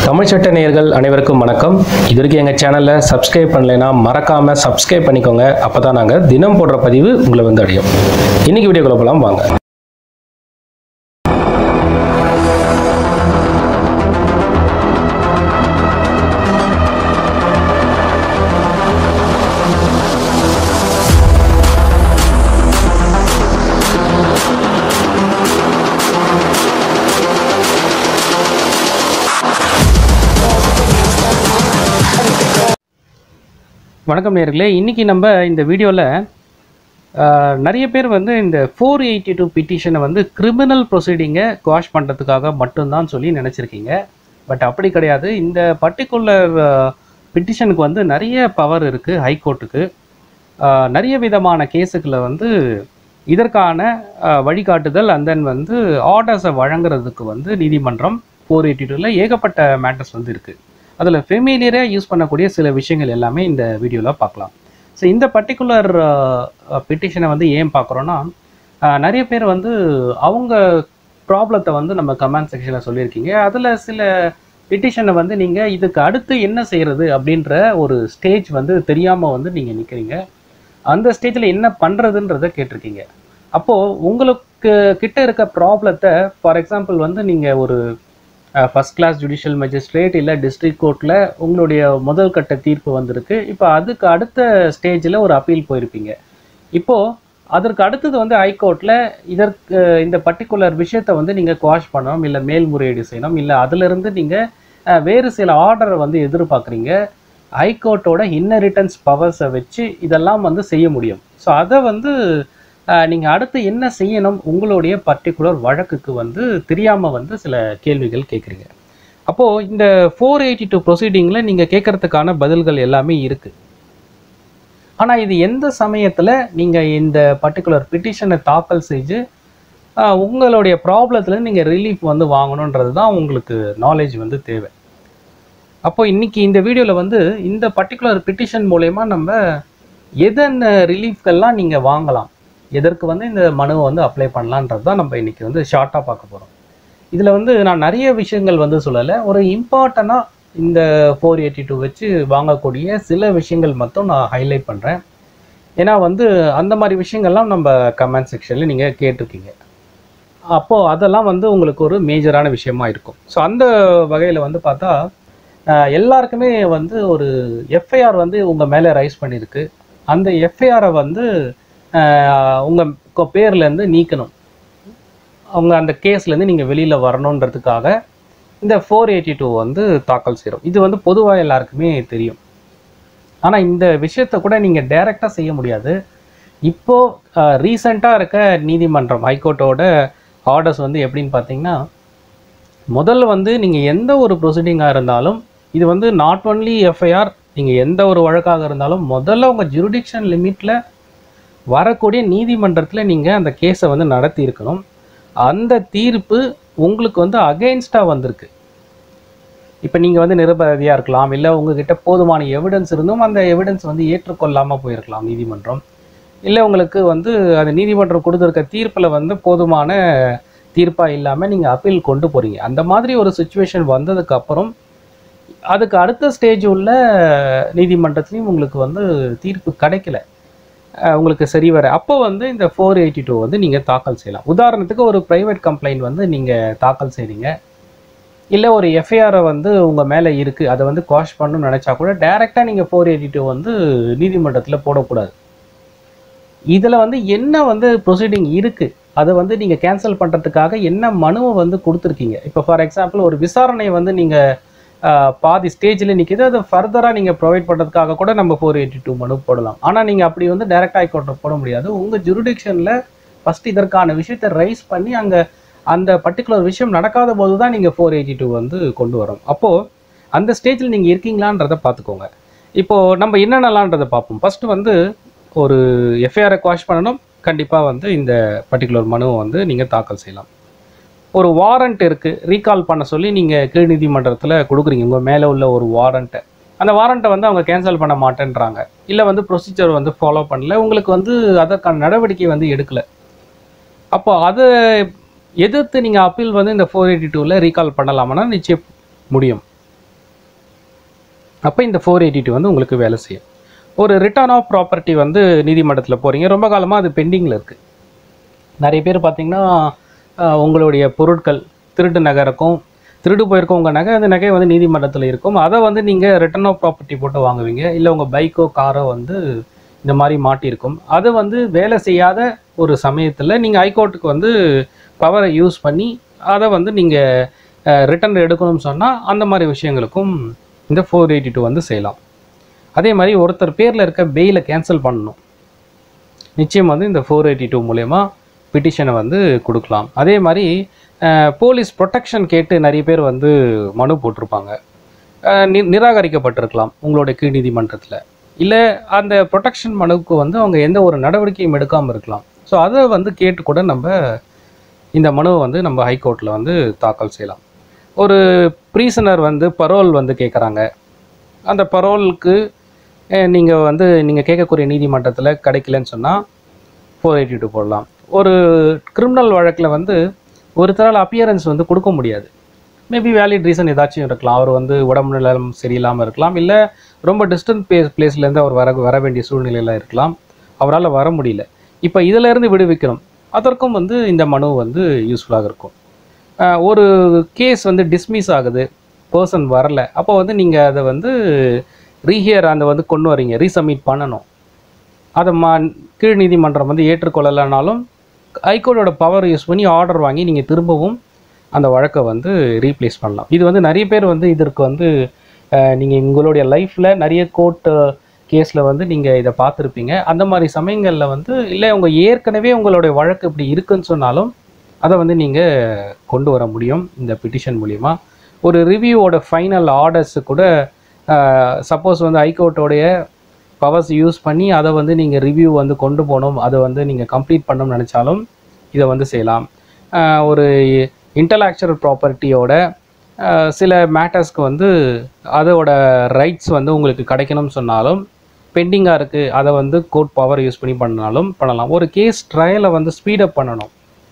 தமிழ் சட்ட நேயர்கள் அனைவருக்கும் வணக்கம் இது வரைக்கும் எங்கள் சேனலில் சப்ஸ்கிரைப் பண்ணலைன்னா மறக்காமல் சப்ஸ்கிரைப் பண்ணிக்கோங்க அப்போ தான் நாங்கள் தினம் போடுற பதிவு உங்களை வந்து அடையும் இன்னைக்கு வீடியோக்குள்ள போகலாம் வாங்க வணக்கம் நேர்களே இன்றைக்கி நம்ம இந்த வீடியோவில் நிறைய பேர் வந்து இந்த ஃபோர் எயிட்டி டூ பிட்டிஷனை வந்து கிரிமினல் ப்ரொசீடிங்கை குவாஷ் பண்ணுறதுக்காக மட்டும்தான் சொல்லி நினச்சிருக்கீங்க பட் அப்படி கிடையாது இந்த பர்டிகுலர் பிட்டிஷனுக்கு வந்து நிறைய பவர் இருக்குது ஹைகோர்ட்டுக்கு நிறைய விதமான கேஸுக்களை வந்து இதற்கான அஹ், வழிகாட்டுதல் அண்ட் தென் வந்து ஆர்டர்ஸை வழங்குறதுக்கு வந்து நீதிமன்றம் ஃபோர் எயிட்டி டூவில் ஏகப்பட்ட மேட்டர்ஸ் வந்து இருக்குது அதில் ஃபெமிலியராக யூஸ் பண்ணக்கூடிய சில விஷயங்கள் எல்லாமே இந்த வீடியோவில் பார்க்கலாம் ஸோ இந்த பர்டிகுலர் பெட்டிஷனை வந்து ஏன் பார்க்குறோன்னா நிறைய பேர் வந்து அவங்க ப்ராப்ளத்தை வந்து நம்ம கமெண்ட் செக்ஷனில் சொல்லியிருக்கீங்க அதில் சில பெட்டிஷனை வந்து நீங்கள் இதுக்கு அடுத்து என்ன செய்கிறது அப்படின்ற ஒரு ஸ்டேஜ் வந்து தெரியாமல் வந்து நீங்கள் நிற்கிறீங்க அந்த ஸ்டேஜில் என்ன பண்ணுறதுன்றதை கேட்டிருக்கீங்க அப்போது உங்களுக்கு கிட்ட இருக்க ப்ராப்ளத்தை ஃபார் எக்ஸாம்பிள் வந்து நீங்கள் ஒரு ஃபஸ்ட் கிளாஸ் ஜுடிஷியல் மேஜிஸ்ட்ரேட் இல்லை டிஸ்ட்ரிக்ட் கோர்ட்டில் உங்களுடைய முதல் கட்ட தீர்ப்பு வந்திருக்கு இப்போ அதுக்கு அடுத்த ஸ்டேஜில் ஒரு அப்பீல் போயிருப்பீங்க இப்போது அதற்கு அடுத்தது வந்து ஹைகோர்ட்டில் இதற்கு இந்த பர்டிகுலர் விஷயத்தை வந்து நீங்கள் குவாஷ் பண்ணணும் இல்லை மேல்முறையீடு செய்யணும் இல்லை அதிலிருந்து நீங்கள் வேறு சில ஆர்டரை வந்து எதிர்பார்க்குறீங்க ஹைகோர்ட்டோட இன்னரிட்டன்ஸ் பவர்ஸை வச்சு இதெல்லாம் வந்து செய்ய முடியும் ஸோ அதை வந்து நீங்கள் அடுத்து என்ன செய்யணும் உங்களுடைய பர்டிகுலர் வழக்குக்கு வந்து தெரியாமல் வந்து சில கேள்விகள் கேட்குறீங்க அப்போது இந்த ஃபோர் எயிட்டி டூ ப்ரொசீடிங்கில் நீங்கள் கேட்குறதுக்கான பதில்கள் எல்லாமே இருக்குது ஆனால் இது எந்த சமயத்தில் நீங்கள் இந்த பர்டிகுலர் பிட்டிஷனை தாக்கல் செஞ்சு ஆஹ், உங்களுடைய ப்ராப்ளத்தில் நீங்கள் ரிலீஃப் வந்து வாங்கணுன்றது தான் உங்களுக்கு நாலேஜ் வந்து தேவை அப்போ இன்னைக்கு இந்த வீடியோவில் வந்து இந்த பர்டிகுலர் பிட்டிஷன் மூலயமா நம்ம எதென்ன ரிலீஃப்கள்லாம் நீங்கள் வாங்கலாம் எதற்கு வந்து இந்த மனுவை வந்து அப்ளை பண்ணலான்றது தான் நம்ம இன்னைக்கு வந்து ஷார்ட்டாக பார்க்க போகிறோம் இதில் வந்து நான் நிறைய விஷயங்கள் வந்து சொல்லலை ஒரு இம்பார்ட்டண்ட்டாக இந்த ஃபோர் எயிட்டி டூ வச்சு வாங்கக்கூடிய சில விஷயங்கள் மட்டும் நான் ஹைலைட் பண்ணுறேன் ஏன்னா வந்து அந்த மாதிரி விஷயங்கள்லாம் நம்ம கமெண்ட் செக்ஷனில் நீங்கள் கேட்டிருக்கீங்க அப்போது அதெல்லாம் வந்து உங்களுக்கு ஒரு மேஜரான விஷயமா இருக்கும் ஸோ அந்த வகையில் வந்து பார்த்தா ஆஹ், எல்லாருக்குமே வந்து ஒரு எஃப்ஐஆர் வந்து உங்கள் மேலே ரைஸ் பண்ணியிருக்கு அந்த எஃப்ஐஆரை வந்து உங்கள் பேர்லேருந்து நீக்கணும் அவங்க அந்த கேஸ்லேருந்து நீங்கள் வெளியில் வரணுன்றதுக்காக இந்த ஃபோர் எயிட்டி டூ வந்து தாக்கல் செய்கிறோம் இது வந்து பொதுவாக எல்லாருக்குமே தெரியும் ஆனால் இந்த விஷயத்தை கூட நீங்கள் டைரெக்டாக செய்ய முடியாது இப்போது ரீசண்டாக இருக்க நீதிமன்றம் ஹைகோர்ட்டோட ஆர்டர்ஸ் வந்து எப்படின்னு பார்த்தீங்கன்னா முதல்ல வந்து நீங்கள் எந்த ஒரு ப்ரொசீடிங்காக இருந்தாலும் இது வந்து நாட் ஒன்லி எஃப்ஐஆர் நீங்கள் எந்த ஒரு வழக்காக இருந்தாலும் முதல்ல உங்கள் ஜுரிடிக்ஷன் லிமிட்டில் வரக்கூடிய நீதிமன்றத்தில் நீங்கள் அந்த கேஸை வந்து நடத்தி இருக்கணும் அந்த தீர்ப்பு உங்களுக்கு வந்து அகெயின்ஸ்டாக வந்திருக்கு இப்போ நீங்கள் வந்து நிரபராதியாக இருக்கலாம் இல்லை உங்ககிட்ட போதுமான எவிடன்ஸ் இருந்தும் அந்த எவிடன்ஸ் வந்து ஏற்றுக்கொள்ளாமல் போயிருக்கலாம் நீதிமன்றம் இல்லை உங்களுக்கு வந்து அந்த நீதிமன்றம் கொடுத்துருக்க தீர்ப்பில் வந்து போதுமான தீர்ப்பாக இல்லாமல் நீங்கள் அப்பீல் கொண்டு போகிறீங்க அந்த மாதிரி ஒரு சுச்சுவேஷன் வந்ததுக்கு அப்புறம் அதுக்கு அடுத்த ஸ்டேஜ் உள்ள நீதிமன்றத்துலையும் உங்களுக்கு வந்து தீர்ப்பு கிடைக்கல அஹ் உங்களுக்கு சரி வர அப்போ வந்து இந்த ஃபோர் எயிட்டி டூ வந்து நீங்கள் தாக்கல் செய்யலாம் உதாரணத்துக்கு ஒரு ப்ரைவேட் கம்ப்ளைண்ட் வந்து நீங்கள் தாக்கல் செய்கிறீங்க இல்லை ஒரு எஃப்ஐஆரை வந்து உங்கள் மேலே இருக்குது அதை வந்து குவாஷ் பண்ணணும்னு நினச்சா கூட டைரெக்டாக நீங்கள் ஃபோர் எயிட்டி டூ வந்து நீதிமன்றத்தில் போடக்கூடாது இதில் வந்து என்ன வந்து ப்ரொசீடிங் இருக்குது அதை வந்து நீங்கள் கேன்சல் பண்ணுறதுக்காக என்ன மனுவை வந்து கொடுத்துருக்கீங்க இப்போ ஃபார் எக்ஸாம்பிள் ஒரு விசாரணை வந்து நீங்கள் பாதி ஸ்டேஜில் நிற்கிது அதை ஃபர்தராக நீங்கள் ப்ரொவைட் பண்ணுறதுக்காக கூட நம்ம ஃபோர் எயிட்டி டூ மனு போடலாம் ஆனால் நீங்கள் அப்படி வந்து டைரக்ட் ஹைகோர்ட்டில் போட முடியாது உங்கள் ஜுரிடிக்ஷனில் ஃபஸ்ட் இதற்கான விஷயத்தை ரைஸ் பண்ணி அங்கே அந்த பர்டிகுலர் விஷயம் நடக்காத போது தான் நீங்கள் ஃபோர் எயிட்டி டூ வந்து கொண்டு வரோம் அப்போது அந்த ஸ்டேஜில் நீங்கள் இருக்கீங்களான்றதை பார்த்துக்கோங்க இப்போது நம்ம என்னென்னலான்றதை பார்ப்போம் ஃபஸ்ட்டு வந்து ஒரு எஃப்ஐஆரை குவாஷ் பண்ணணும் கண்டிப்பாக வந்து இந்த பர்டிகுலர் மனுவை வந்து நீங்கள் தாக்கல் செய்யலாம் ஒரு வாரண்ட் இருக்குது ரீகால் பண்ண சொல்லி நீங்கள் கீழ் நீதிமன்றத்தில் கொடுக்குறீங்க உங்கள் மேலே உள்ள ஒரு வாரண்ட்டை அந்த வாரண்ட்டை வந்து அவங்க கேன்சல் பண்ண மாட்டேன்றாங்க இல்லை வந்து ப்ரொசீஜர் வந்து ஃபாலோ பண்ணல உங்களுக்கு வந்து அதற்கான நடவடிக்கை வந்து எடுக்கலை அப்போ அதை எதிர்த்து நீங்கள் அப்பீல் வந்து இந்த ஃபோர் எயிட்டி டூவில் ரீகால் பண்ணலாமான்னா நிச்சயம் முடியும் அப்போ இந்த ஃபோர் எயிட்டி டூ வந்து உங்களுக்கு வேலை செய்யும் ஒரு ரிட்டர்ன் ஆஃப் ப்ராப்பர்ட்டி வந்து நீதிமன்றத்தில் போகிறீங்க ரொம்ப காலமாக அது பெண்டிங்கில் இருக்குது நிறைய பேர் பார்த்தீங்கன்னா ஆஹ், உங்களுடைய பொருட்கள் திருட்டு நகை இருக்கும் திருடு போயிருக்கும் உங்கள் நகை அந்த நகை வந்து நீதிமன்றத்தில் இருக்கும் அதை வந்து நீங்கள் ரிட்டர்ன் ஆஃப் ப்ராப்பர்ட்டி போட்டு வாங்குவீங்க இல்லை உங்கள் பைக்கோ காரோ வந்து இந்த மாதிரி மாட்டியிருக்கும் அது வந்து வேலை செய்யாத ஒரு சமயத்தில் நீங்கள் ஹைகோர்ட்டுக்கு வந்து பவரை யூஸ் பண்ணி அதை வந்து நீங்கள் ரிட்டர்ன் எடுக்கணும்னு சொன்னால் அந்த மாதிரி விஷயங்களுக்கும் இந்த ஃபோர் எயிட்டி டூ வந்து செய்யலாம் அதே மாதிரி ஒருத்தர் பேரில் இருக்க பெயிலை கேன்சல் பண்ணணும் நிச்சயம் வந்து இந்த ஃபோர் எயிட்டி டூ மூலயமா பிட்டிஷனை வந்து கொடுக்கலாம் அதே மாதிரி போலீஸ் ப்ரொடெக்ஷன் கேட்டு நிறைய பேர் வந்து மனு போட்டிருப்பாங்க அஹ், நி நிராகரிக்கப்பட்டிருக்கலாம் உங்களுடைய கீழ் நீதிமன்றத்தில் இல்லை அந்த ப்ரொடெக்ஷன் மனுவுக்கு வந்து அவங்க எந்த ஒரு நடவடிக்கையும் எடுக்காமல் இருக்கலாம் ஸோ அதை வந்து கேட்டு கூட நம்ம இந்த மனுவை வந்து நம்ம ஹைகோர்ட்டில் வந்து தாக்கல் செய்யலாம் ஒரு ப்ரீசனர் வந்து பரோல் வந்து கேட்குறாங்க அந்த பரோலுக்கு நீங்கள் வந்து நீங்கள் கேட்கக்கூடிய நீதிமன்றத்தில் கிடைக்கலன்னு சொன்னால் ஃபோர் எயிட்டி டூ போடலாம் ஒரு கிரிமினல் வழக்கில் வந்து ஒருத்தரால் அப்பியரன்ஸ் வந்து கொடுக்க முடியாது மேபி வேலிட் ரீசன் ஏதாச்சும் இருக்கலாம் அவர் வந்து உடம்பு நலம் சரியில்லாமல் இருக்கலாம் இல்லை ரொம்ப டிஸ்டன்ட் பிளேஸ் பிளேஸ்லேருந்து அவர் வர வர வேண்டிய சூழ்நிலையில் இருக்கலாம் அவரால் வர முடியல இப்போ இதிலேருந்து விடுவிக்கணும் அதற்கும் வந்து இந்த மனு வந்து யூஸ்ஃபுல்லாக இருக்கும் அஹ் ஒரு கேஸ் வந்து டிஸ்மிஸ் ஆகுது பர்சன் வரல அப்போ வந்து நீங்கள் அதை வந்து ரீஹியர் அந்த வந்து கொண்டு வரீங்க ரீசப்மிட் பண்ணணும் அதை மா கீழ் நீதிமன்றம் வந்து ஏற்றுக்கொள்ளலைனாலும் ஹைகோர்ட்டோட பவர் யூஸ் பண்ணி ஆர்டர் வாங்கி நீங்கள் திரும்பவும் அந்த வழக்கை வந்து ரீப்ளேஸ் பண்ணலாம் இது வந்து நிறைய பேர் வந்து இதற்கு வந்து நீங்கள் உங்களுடைய லைஃப்பில் நிறைய கோர்ட் கேஸில் வந்து நீங்கள் இதை பார்த்துருப்பீங்க அந்த மாதிரி சமயங்களில் வந்து இல்லை உங்கள் ஏற்கனவே உங்களுடைய வழக்கு இப்படி இருக்குன்னு சொன்னாலும் அதை வந்து நீங்கள் கொண்டு வர முடியும் இந்த பிட்டிஷன் மூலிமா ஒரு ரிவ்யூவோட ஃபைனல் ஆர்டர்ஸு கூட சப்போஸ் வந்து ஹைகோர்ட்டோடைய பவர்ஸ் யூஸ் பண்ணி அதை வந்து நீங்கள் ரிவ்யூ வந்து கொண்டு போகணும் அதை வந்து நீங்கள் கம்ப்ளீட் பண்ணணும்னு நினச்சாலும் இதை வந்து செய்யலாம் ஆஹ் ஒரு இன்டலாக்சுவல் ப்ராப்பர்ட்டியோட சில மேட்டர்ஸ்க்கு வந்து அதோட ரைட்ஸ் வந்து உங்களுக்கு கிடைக்கணும்னு சொன்னாலும் பெண்டிங்காக இருக்குது அதை வந்து கோர்ட் பவர் யூஸ் பண்ணி பண்ணாலும் பண்ணலாம் ஒரு கேஸ் ட்ரையலை வந்து ஸ்பீடப் பண்ணணும்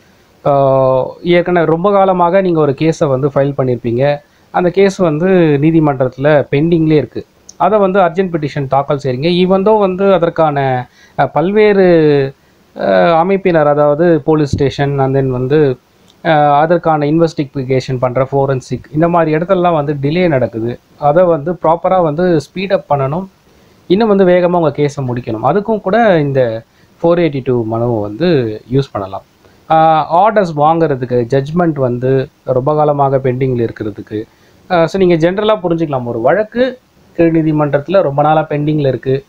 ஆஹ் ஏற்கனவே ரொம்ப காலமாக நீங்கள் ஒரு கேஸை வந்து ஃபைல் பண்ணியிருப்பீங்க அந்த கேஸ் வந்து நீதிமன்றத்தில் பெண்டிங்லேயே இருக்குது அதை வந்து அர்ஜென்ட் பெட்டிஷன் தாக்கல் செய்கிறீங்க ஈவந்தோ வந்து அதற்கான அஹ், பல்வேறு அஹ், அமைப்பினர் அதாவது போலீஸ் ஸ்டேஷன் and தென் வந்து அஹ், அதற்கான இன்வெஸ்டிகேஷன் பண்ணுற ஃபோரன்சிக் இந்த மாதிரி இடத்துலலாம் வந்து டிலே நடக்குது அதை வந்து ப்ராப்பராக வந்து ஸ்பீடப் பண்ணணும் இன்னும் வந்து வேகமாக உங்கள் கேஸை முடிக்கணும் அதுக்கும் கூட இந்த ஃபோர் எயிட்டி டூ மனுவை வந்து யூஸ் பண்ணலாம் ஆர்டர்ஸ் வாங்குறதுக்கு ஜட்ஜ்மெண்ட் வந்து ரொம்ப காலமாக பெண்டிங்கில் இருக்கிறதுக்கு ஸோ நீங்கள் ஜென்ரலாக புரிஞ்சுக்கலாம் ஒரு வழக்கு கீழ் நீதிமன்றத்தில் ரொம்ப நாளாக பெண்டிங்கில் இருக்குது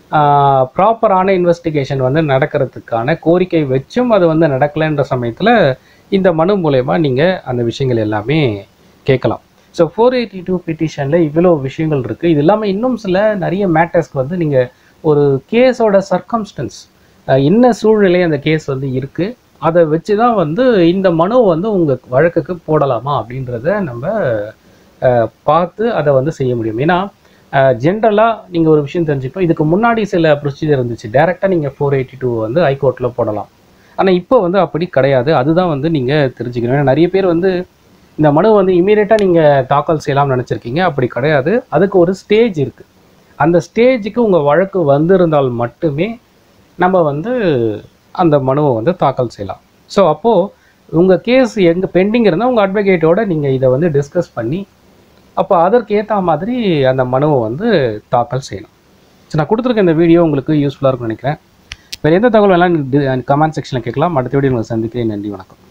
ப்ராப்பரான இன்வெஸ்டிகேஷன் வந்து நடக்கிறதுக்கான கோரிக்கை வச்சும் அது வந்து நடக்கலைன்ற சமயத்தில் இந்த மனு மூலயமா நீங்கள் அந்த விஷயங்கள் எல்லாமே கேட்கலாம் ஸோ ஃபோர் எயிட்டி டூ பிட்டிஷனில் இவ்வளோ விஷயங்கள் இருக்குது இது இல்லாமல் இன்னும் சில நிறைய மேட்டர்ஸ்க்கு வந்து நீங்கள் ஒரு கேஸோட சர்க்கம்ஸ்டன்ஸ் என்ன சூழ்நிலை அந்த கேஸ் வந்து இருக்குது அதை வச்சு தான் வந்து இந்த மனு வந்து உங்கள் வழக்குக்கு போடலாமா அப்படின்றத நம்ம அஹ், பார்த்து அதை வந்து செய்ய முடியும் ஏன்னா ஜென்ரலாக நீங்கள் ஒரு விஷயம் தெரிஞ்சுக்கணும் இதுக்கு முன்னாடி சில ப்ரொசீஜர் இருந்துச்சு டேரெக்டாக நீங்கள் ஃபோர் எயிட்டி டூ வந்து ஹைகோர்ட்டில் போடலாம் ஆனால் இப்போ வந்து அப்படி கிடையாது அதுதான் வந்து நீங்கள் தெரிஞ்சுக்கணும் ஏன்னா நிறைய பேர் வந்து இந்த மனு வந்து இமீடியட்டாக நீங்கள் தாக்கல் செய்யலாம்னு நினச்சிருக்கீங்க அப்படி கிடையாது அதுக்கு ஒரு ஸ்டேஜ் இருக்குது அந்த ஸ்டேஜுக்கு உங்கள் வழக்கு வந்திருந்தால் மட்டுமே நம்ம வந்து அந்த மனுவை வந்து தாக்கல் செய்யலாம் ஸோ அப்போது உங்கள் கேஸ் எங்கே பெண்டிங் இருந்தால் உங்கள் அட்வொகேட்டோட நீங்கள் இதை வந்து டிஸ்கஸ் பண்ணி அப்போ அதற்கு ஏற்ற மாதிரி அந்த மனுவை வந்து தாக்கல் செய்யலாம் ஸோ நான் கொடுத்துருக்க இந்த வீடியோ உங்களுக்கு யூஸ்ஃபுல்லாக இருக்கும்னு நினைக்கிறேன் வேறு எந்த தகவல் வேணாலும் கமெண்ட் செக்ஷனில் கேட்கலாம் அடுத்த வீடியோ உங்களை சந்திக்கிறேன் நன்றி வணக்கம்